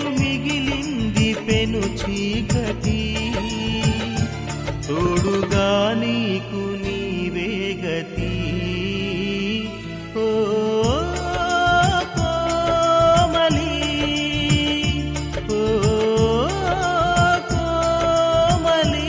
నేడు మిగిలింది పెను చీకటి తోడుగా నీకు నీవే గతి ఓ కోమలి ఓ కోమలి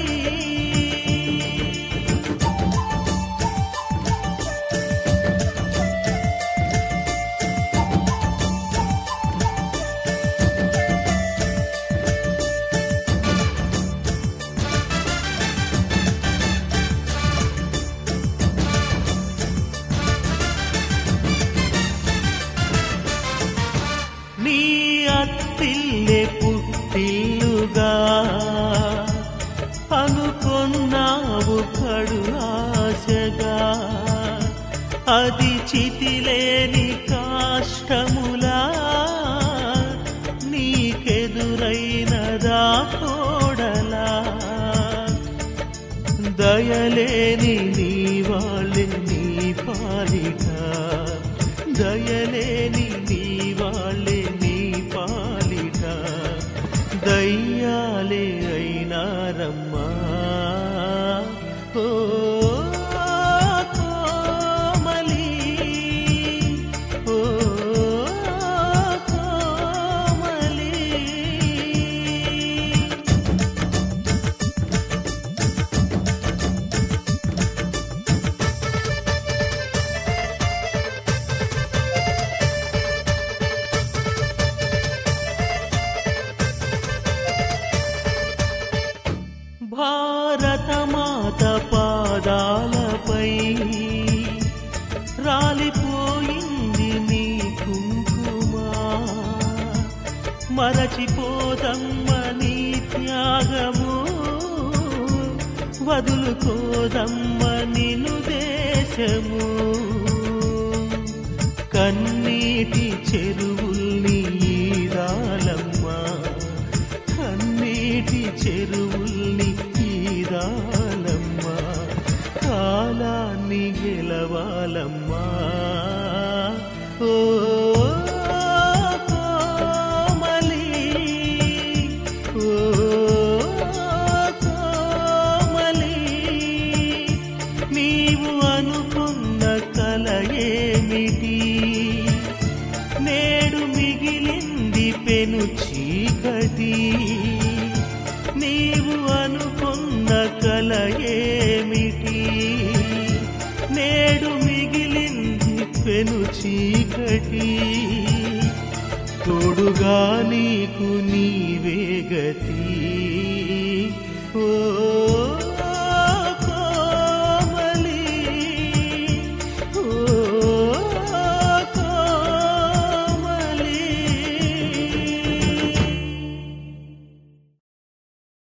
నీ అత్తిల్లే పుట్టిల్లుగా అనుకున్నావు కడు ఆశగా అది చితిలేని కాష్టములా నీకెదురైనదా తోడలా దయలేని నీ వాళ్ళే నీ పాలిట దయలేని నీ వాళ్ళే నీ పాలిట దయ్యాలే అయినారమ్మా ఓ కోమలి ఓ కోమలి భారతమాత పాదాలపై రాలిపోయింది నీ కుంకుమా మరచిపోదమ్మ నీ త్యాగము వదులుకోదమ్మ నిను దేశము కన్నీటి చెరువుల్ని ఈదాలమ్మా కన్నీటి చెరువుల్ని ఈదాలమ్మా కాలాన్ని గెలవాలమ్మా ఓ కోమలి ఓ కోమలి నీవు అనుకున్న కల ఏమిటి నేడు మిగిలింది పెను చీకటి నీవు అనుకున్న కల ఏమిటి నేడు మిగిలింది పెను చీకటి తోడుగా నీకు నీవే గతి